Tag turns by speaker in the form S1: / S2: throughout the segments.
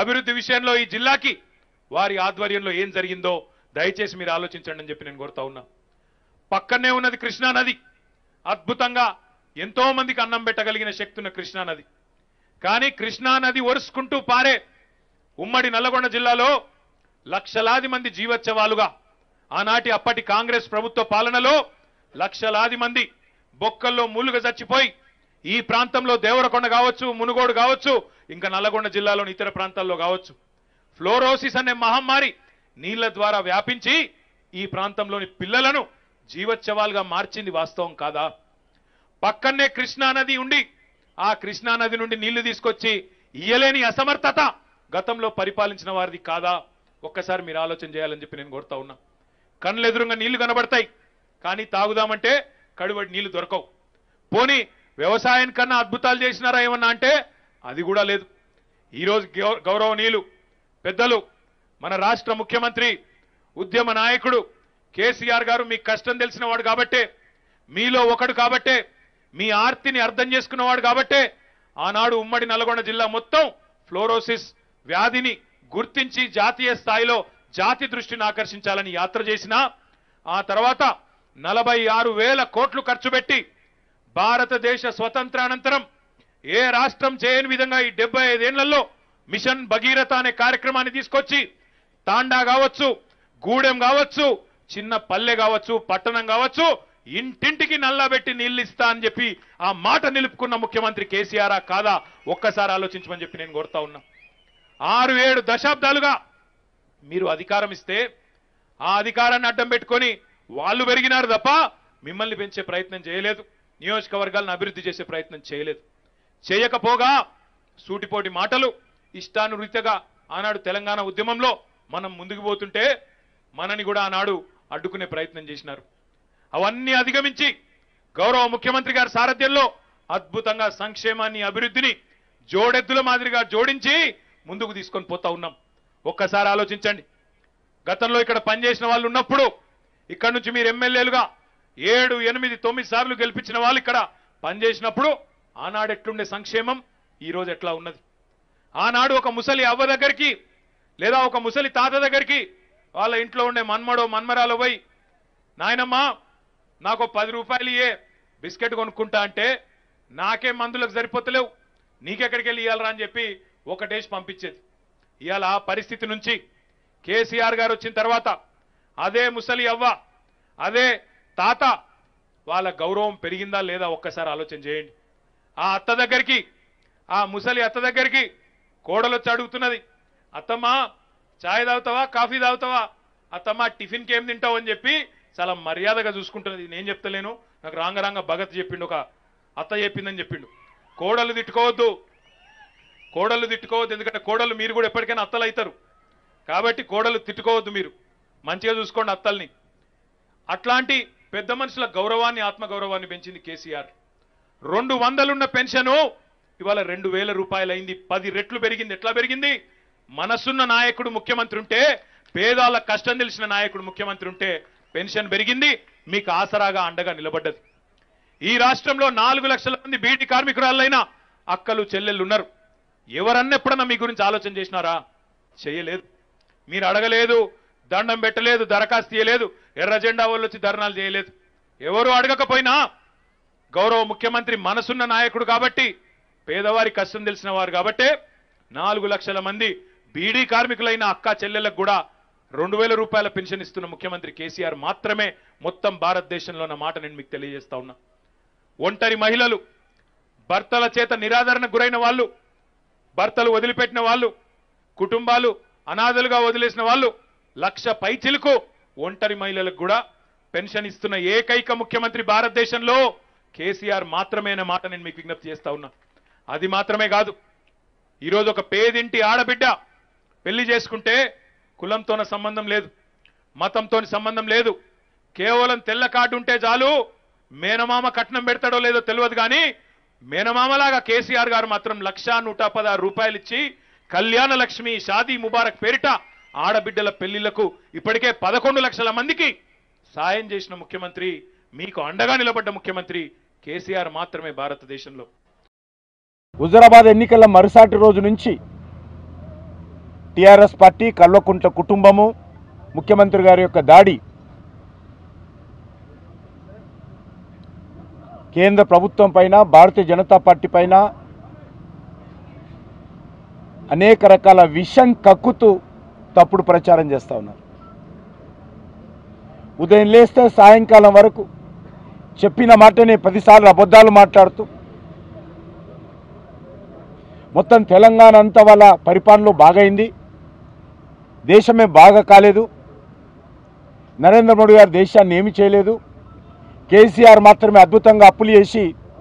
S1: అభివృద్ధి విషయంలో ఈ జిల్లాకి వారి ఆధ్వర్యంలో ఏం జరిగిందో దయచేసి మీరు ఆలోచించండి అని చెప్పి నేను కోరుతా ఉన్నా పక్కనే ఉన్నది కృష్ణా నది అద్భుతంగా ఎంతో మందికి అన్నం పెట్టగలిగిన శక్తి ఉన్న కృష్ణా నది కానీ కృష్ణా నది ఒరుసుకుంటూ పారే ఉమ్మడి నల్లగొండ జిల్లాలో లక్షలాది మంది జీవోత్సవాలుగా ఆనాటి అప్పటి కాంగ్రెస్ ప్రభుత్వ పాలనలో లక్షలాది మంది బొక్కల్లో మూలుగా చచ్చిపోయి ఈ ప్రాంతంలో దేవరకొండ కావచ్చు మునుగోడు కావచ్చు ఇంకా నల్లగొండ జిల్లాలోని ఇతర ప్రాంతాల్లో కావచ్చు ఫ్లోరోసిస్ అనే మహమ్మారి నీళ్ల ద్వారా వ్యాపించి ఈ ప్రాంతంలోని పిల్లలను జీవోత్సవాలుగా మార్చింది వాస్తవం కాదా పక్కనే కృష్ణా నది ఉండి ఆ కృష్ణా నది నుండి నీళ్లు తీసుకొచ్చి ఇయ్యలేని అసమర్థత గతంలో పరిపాలించిన వారిది కాదా ఒక్కసారి మీరు ఆలోచన చేయాలని చెప్పి నేను కోరుతా ఉన్నా కళ్ళు ఎదురుగా నీళ్లు కనబడతాయి కానీ తాగుదామంటే కడుబడి నీళ్లు దొరకవు పోనీ వ్యవసాయం కన్నా అద్భుతాలు చేసినారా ఏమన్నా అంటే అది కూడా లేదు ఈరోజు గౌ- గౌరవనీయులు పెద్దలు మన రాష్ట్ర ముఖ్యమంత్రి ఉద్యమ నాయకుడు కేసీఆర్ గారు మీకు కష్టం తెలిసిన వాడు కాబట్టే మీలో ఒకడు కాబట్టే మీ ఆర్తిని అర్థం చేసుకున్నవాడు కాబట్టే ఆనాడు ఉమ్మడి నల్గొండ జిల్లా మొత్తం ఫ్లోరోసిస్ వ్యాధిని గుర్తించి జాతీయ స్థాయిలో జాతి దృష్టిని ఆకర్షించాలని యాత్ర చేసిన ఆ తర్వాత నలభై ఆరు వేల కోట్లు ఖర్చు పెట్టి భారతదేశ స్వతంత్రానంతరం ఏ రాష్ట్రం చేయని విధంగా ఈ డెబ్బై ఐదేళ్లలో మిషన్ భగీరథ అనే కార్యక్రమాన్ని తీసుకొచ్చి తాండా కావచ్చు గూడెం కావచ్చు చిన్న పల్లె కావచ్చు పట్టణం కావచ్చు ఇంటింటికి నల్లబెట్టి నీళ్ళు ఇస్తా అని చెప్పి ఆ మాట నిలుపుకున్న ముఖ్యమంత్రి కేసీఆర్ కాదా ఒక్కసారి ఆలోచించమని చెప్పి నేను కోరుతా ఉన్నా ఆరు ఏడు దశాబ్దాలుగా మీరు అధికారం ఇస్తే ఆ అధికారాన్ని అడ్డం పెట్టుకొని వాళ్ళు పెరిగినారు తప్ప మిమ్మల్ని పెంచే ప్రయత్నం చేయలేదు నియోజకవర్గాలను అభివృద్ధి చేసే ప్రయత్నం చేయలేదు చేయకపోగా సూటిపోటి మాటలు ఇష్టానురీతగా ఆనాడు తెలంగాణ ఉద్యమంలో మనం ముందుకు పోతుంటే మనని కూడా ఆనాడు అడ్డుకునే ప్రయత్నం చేసినారు అవన్నీ అధిగమించి గౌరవ ముఖ్యమంత్రి గారి సారథ్యంలో అద్భుతంగా సంక్షేమాన్ని అభివృద్ధిని జోడెద్దుల మాదిరిగా జోడించి ముందుకు తీసుకొని పోతా ఉన్నాం ఒక్కసారి ఆలోచించండి గతంలో ఇక్కడ పనిచేసిన వాళ్ళు ఉన్నప్పుడు ఇక్కడ నుంచి మీరు ఎమ్మెల్యేలుగా ఏడు ఎనిమిది తొమ్మిది సార్లు గెలిపించిన వాళ్ళు ఇక్కడ పనిచేసినప్పుడు ఆనాడు ఎట్లుండే సంక్షేమం ఈ రోజు ఎట్లా ఉన్నది ఆనాడు ఒక ముసలి అవ్వ దగ్గరికి లేదా ఒక ముసలి తాత దగ్గరికి వాళ్ళ ఇంట్లో ఉండే మన్మడో మన్మరాలో పోయి నాయనమ్మా నాకు ఓ పది రూపాయలు ఇయ్యే బిస్కెట్ కొనుక్కుంటా అంటే నాకే మందులకు సరిపోతలేవు నీకెక్కడికి వెళ్ళి ఇవ్వాలరా అని చెప్పి ఒకటేసి పంపించేది ఇవాళ ఆ పరిస్థితి నుంచి కేసీఆర్ గారు వచ్చిన తర్వాత అదే ముసలి అవ్వ అదే తాత వాళ్ళ గౌరవం పెరిగిందా లేదా ఒక్కసారి ఆలోచన చేయండి ఆ అత్త దగ్గరికి ఆ ముసలి అత్త దగ్గరికి కోడలు వచ్చి అడుగుతున్నది అత్తమ్మా చాయ్ తాగుతావా కాఫీ తాగుతావా అత్తమ్మా టిఫిన్కి ఏం తింటావు అని చెప్పి చాలా మర్యాదగా చూసుకుంటున్నది నేను చెప్తలేను నాకు రాంగరాంగ భగత్ చెప్పిండు ఒక అత్త చెప్పిందని చెప్పిండు కోడలు తిట్టుకోవద్దు కోడలు తిట్టుకోవద్దు ఎందుకంటే కోడలు మీరు కూడా ఎప్పటికైనా అత్తలు అవుతారు కాబట్టి కోడలు తిట్టుకోవద్దు మీరు మంచిగా చూసుకోండి అత్తల్ని అట్లాంటి పెద్ద మనుషుల గౌరవాన్ని ఆత్మగౌరవాన్ని పెంచింది కేసీఆర్ రెండు వందలున్న పెన్షను ఇవాళ రెండు వేల రూపాయలైంది పది రెట్లు పెరిగింది ఎట్లా పెరిగింది మనసున్న నాయకుడు ముఖ్యమంత్రి ఉంటే పేదాల కష్టం తెలిసిన నాయకుడు ముఖ్యమంత్రి ఉంటే పెన్షన్ పెరిగింది మీకు ఆసరాగా అండగా నిలబడ్డది ఈ రాష్ట్రంలో నాలుగు లక్షల మంది బీటీ కార్మికురాళ్ళైనా అక్కలు చెల్లెళ్ళు ఉన్నారు ఎవరన్నా ఎప్పుడన్నా మీ గురించి ఆలోచన చేసినారా చేయలేదు మీరు అడగలేదు దండం పెట్టలేదు దరఖాస్తు చేయలేదు ఎర్ర జెండా వాళ్ళు వచ్చి ధర్నాలు చేయలేదు ఎవరు అడగకపోయినా గౌరవ ముఖ్యమంత్రి మనసున్న నాయకుడు కాబట్టి పేదవారి కష్టం తెలిసిన వారు కాబట్టే నాలుగు లక్షల మంది బీడీ కార్మికులైన అక్క చెల్లెలకు కూడా రెండు వేల రూపాయల పెన్షన్ ఇస్తున్న ముఖ్యమంత్రి కేసీఆర్ మాత్రమే మొత్తం భారతదేశంలో ఉన్న మాట నేను మీకు తెలియజేస్తా ఉన్నా ఒంటరి మహిళలు భర్తల చేత నిరాదరణ గురైన వాళ్ళు భర్తలు వదిలిపెట్టిన వాళ్ళు కుటుంబాలు అనాథలుగా వదిలేసిన వాళ్ళు లక్ష పైచిలకు ఒంటరి మహిళలకు కూడా పెన్షన్ ఇస్తున్న ఏకైక ముఖ్యమంత్రి భారతదేశంలో కేసీఆర్ మాత్రమే అనే మాట నేను మీకు విజ్ఞప్తి చేస్తా ఉన్నా అది మాత్రమే కాదు ఈరోజు ఒక పేదింటి ఆడబిడ్డ పెళ్లి చేసుకుంటే కులంతోన సంబంధం లేదు మతంతోని సంబంధం లేదు కేవలం తెల్ల కార్డు ఉంటే చాలు మేనమామ కట్నం పెడతాడో లేదో తెలియదు కానీ మేనమామలాగా కేసీఆర్ గారు మాత్రం లక్షా నూట పదహారు రూపాయలు ఇచ్చి కళ్యాణ లక్ష్మి షాదీ ముబారక్ పేరిట ఆడబిడ్డల పెళ్లిళ్లకు ఇప్పటికే పదకొండు లక్షల మందికి సాయం చేసిన ముఖ్యమంత్రి మీకు అండగా నిలబడ్డ ముఖ్యమంత్రి కేసీఆర్ మాత్రమే భారతదేశంలో
S2: హుజరాబాద్ ఎన్నికల మరుసాటి రోజు నుంచి టీఆర్ఎస్ పార్టీ కల్వకుంట్ల కుటుంబము ముఖ్యమంత్రి గారి యొక్క దాడి కేంద్ర ప్రభుత్వం పైన భారతీయ జనతా పార్టీ పైన అనేక రకాల విషం కక్కుతూ తప్పుడు ప్రచారం చేస్తూ ఉన్నారు ఉదయం లేస్తే సాయంకాలం వరకు చెప్పిన మాటనే పదిసార్లు అబద్ధాలు మాట్లాడుతూ మొత్తం తెలంగాణ అంతా వాళ్ళ పరిపాలనలో బాగైంది దేశమే బాగా కాలేదు నరేంద్ర మోడీ గారు దేశాన్ని ఏమి చేయలేదు కేసీఆర్ మాత్రమే అద్భుతంగా అప్పులు చేసి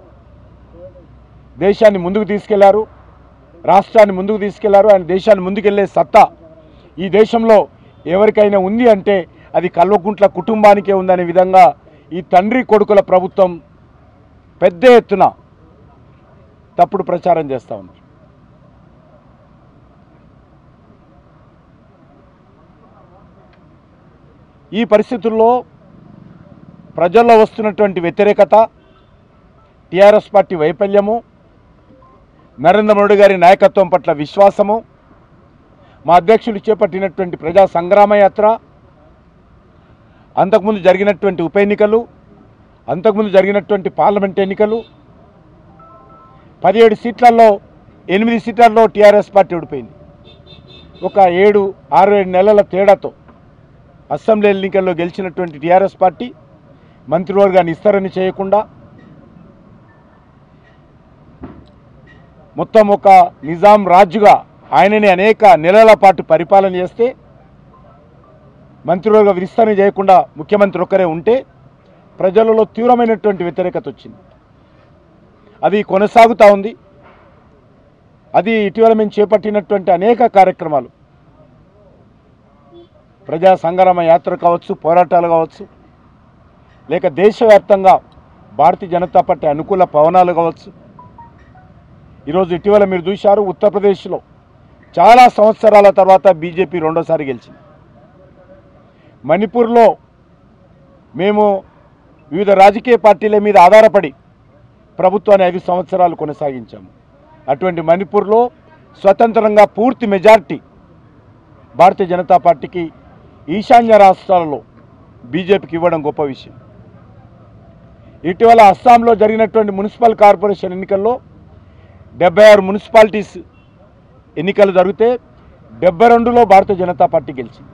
S2: దేశాన్ని ముందుకు తీసుకెళ్లారు రాష్ట్రాన్ని ముందుకు తీసుకెళ్లారు ఆయన దేశాన్ని ముందుకెళ్లే సత్తా ఈ దేశంలో ఎవరికైనా ఉంది అంటే అది కల్వకుంట్ల కుటుంబానికే ఉందనే విధంగా ఈ తండ్రి కొడుకుల ప్రభుత్వం పెద్ద ఎత్తున తప్పుడు ప్రచారం చేస్తూ ఉన్నారు ఈ పరిస్థితుల్లో ప్రజల్లో వస్తున్నటువంటి వ్యతిరేకత టీఆర్ఎస్ పార్టీ వైఫల్యము నరేంద్ర మోడీ గారి నాయకత్వం పట్ల విశ్వాసము మా అధ్యక్షులు చేపట్టినటువంటి ప్రజా సంగ్రామ యాత్ర అంతకుముందు జరిగినటువంటి ఉప ఎన్నికలు అంతకుముందు జరిగినటువంటి పార్లమెంట్ ఎన్నికలు పదిహేడు సీట్లలో ఎనిమిది సీట్లలో టీఆర్ఎస్ పార్టీ ఓడిపోయింది ఒక ఏడు ఆరు ఏడు నెలల తేడాతో అసెంబ్లీ ఎన్నికల్లో గెలిచినటువంటి టీఆర్ఎస్ పార్టీ మంత్రివర్గాన్ని విస్తరణ చేయకుండా మొత్తం ఒక నిజాం రాజుగా ఆయనని అనేక నెలల పాటు పరిపాలన చేస్తే మంత్రివర్గ విస్తరణ చేయకుండా ముఖ్యమంత్రి ఒక్కరే ఉంటే ప్రజలలో తీవ్రమైనటువంటి వ్యతిరేకత వచ్చింది అది కొనసాగుతూ ఉంది అది ఇటీవల మేము చేపట్టినటువంటి అనేక కార్యక్రమాలు ప్రజా సంగ్రామ యాత్ర కావచ్చు పోరాటాలు కావచ్చు లేక దేశవ్యాప్తంగా భారతీయ జనతా పార్టీ అనుకూల పవనాలు కావచ్చు ఈరోజు ఇటీవల మీరు చూశారు ఉత్తరప్రదేశ్లో చాలా సంవత్సరాల తర్వాత బీజేపీ రెండోసారి గెలిచింది మణిపూర్లో మేము వివిధ రాజకీయ పార్టీల మీద ఆధారపడి ప్రభుత్వాన్ని ఐదు సంవత్సరాలు కొనసాగించాము అటువంటి మణిపూర్లో స్వతంత్రంగా పూర్తి మెజార్టీ భారతీయ జనతా పార్టీకి ఈశాన్య రాష్ట్రాలలో బీజేపీకి ఇవ్వడం గొప్ప విషయం ఇటీవల అస్సాంలో జరిగినటువంటి మున్సిపల్ కార్పొరేషన్ ఎన్నికల్లో డెబ్బై ఆరు మున్సిపాలిటీస్ ఎన్నికలు జరిగితే డెబ్బై రెండులో భారతీయ జనతా పార్టీ గెలిచింది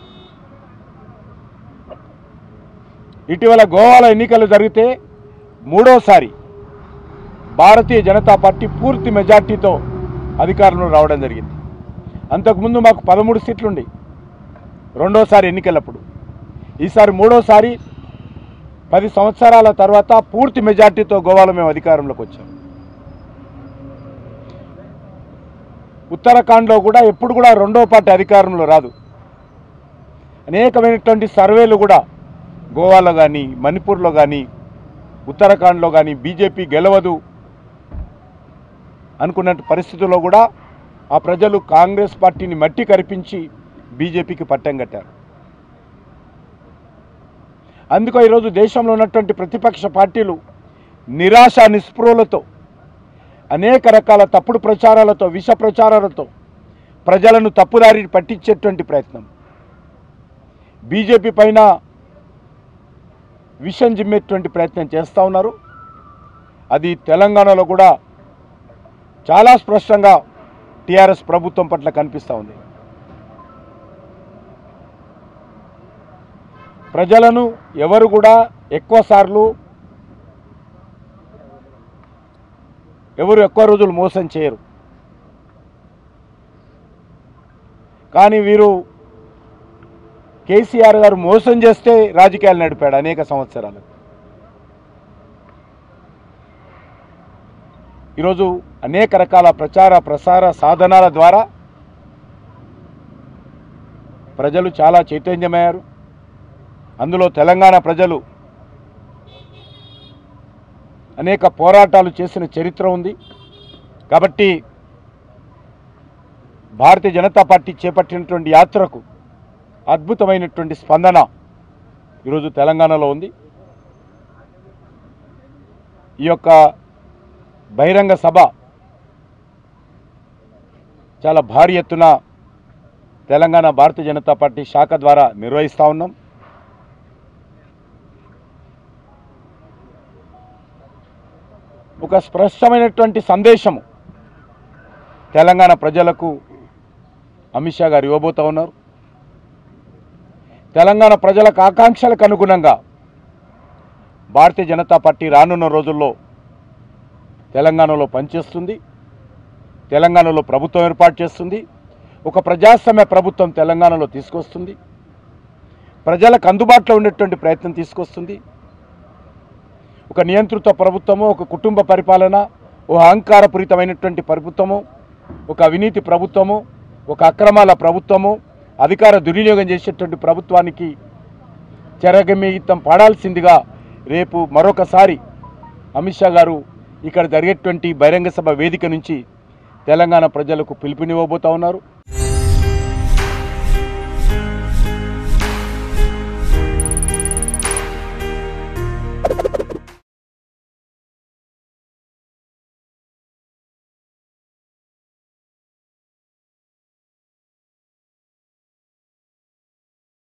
S2: ఇటీవల గోవాలో ఎన్నికలు జరిగితే మూడోసారి భారతీయ జనతా పార్టీ పూర్తి మెజార్టీతో అధికారంలో రావడం జరిగింది అంతకుముందు మాకు పదమూడు సీట్లుండి రెండోసారి ఎన్నికలప్పుడు ఈసారి మూడోసారి పది సంవత్సరాల తర్వాత పూర్తి మెజార్టీతో గోవాలో మేము అధికారంలోకి వచ్చాం ఉత్తరాఖండ్లో కూడా ఎప్పుడు కూడా రెండో పార్టీ అధికారంలో రాదు అనేకమైనటువంటి సర్వేలు కూడా గోవాలో కానీ మణిపూర్లో కానీ ఉత్తరాఖండ్లో కానీ బీజేపీ గెలవదు అనుకున్న పరిస్థితుల్లో కూడా ఆ ప్రజలు కాంగ్రెస్ పార్టీని మట్టి కరిపించి బీజేపీకి పట్టం కట్టారు అందుకో ఈరోజు దేశంలో ఉన్నటువంటి ప్రతిపక్ష పార్టీలు నిరాశ నిస్పృహలతో అనేక రకాల తప్పుడు ప్రచారాలతో విష ప్రచారాలతో ప్రజలను తప్పుదారి పట్టించేటువంటి ప్రయత్నం బీజేపీ పైన విషం జిమ్మేటువంటి ప్రయత్నం చేస్తూ ఉన్నారు అది తెలంగాణలో కూడా చాలా స్పష్టంగా టీఆర్ఎస్ ప్రభుత్వం పట్ల కనిపిస్తూ ఉంది ప్రజలను ఎవరు కూడా ఎక్కువ సార్లు ఎవరు ఎక్కువ రోజులు మోసం చేయరు కానీ వీరు కేసీఆర్ గారు మోసం చేస్తే రాజకీయాలు నడిపాడు అనేక సంవత్సరాలు ఈరోజు అనేక రకాల ప్రచార ప్రసార సాధనాల ద్వారా ప్రజలు చాలా చైతన్యమయ్యారు అందులో తెలంగాణ ప్రజలు అనేక పోరాటాలు చేసిన చరిత్ర ఉంది కాబట్టి భారతీయ జనతా పార్టీ చేపట్టినటువంటి యాత్రకు అద్భుతమైనటువంటి స్పందన ఈరోజు తెలంగాణలో ఉంది ఈ యొక్క బహిరంగ సభ చాలా భారీ ఎత్తున తెలంగాణ భారతీయ జనతా పార్టీ శాఖ ద్వారా నిర్వహిస్తూ ఉన్నాం ఒక స్పష్టమైనటువంటి సందేశము తెలంగాణ ప్రజలకు అమిత్ షా గారు ఇవ్వబోతా ఉన్నారు తెలంగాణ ప్రజలకు ఆకాంక్షలకు అనుగుణంగా భారతీయ జనతా పార్టీ రానున్న రోజుల్లో తెలంగాణలో పనిచేస్తుంది తెలంగాణలో ప్రభుత్వం ఏర్పాటు చేస్తుంది ఒక ప్రజాస్వామ్య ప్రభుత్వం తెలంగాణలో తీసుకొస్తుంది ప్రజలకు అందుబాటులో ఉండేటువంటి ప్రయత్నం తీసుకొస్తుంది ఒక నియంత్రిత ప్రభుత్వము ఒక కుటుంబ పరిపాలన ఒక అహంకారపూరితమైనటువంటి ప్రభుత్వము ఒక అవినీతి ప్రభుత్వము ఒక అక్రమాల ప్రభుత్వము అధికార దుర్వినియోగం చేసేటువంటి ప్రభుత్వానికి చెరగమిగితం పాడాల్సిందిగా రేపు మరొకసారి అమిత్ షా గారు ఇక్కడ జరిగేటువంటి బహిరంగ సభ వేదిక నుంచి తెలంగాణ ప్రజలకు పిలుపునివ్వబోతా ఉన్నారు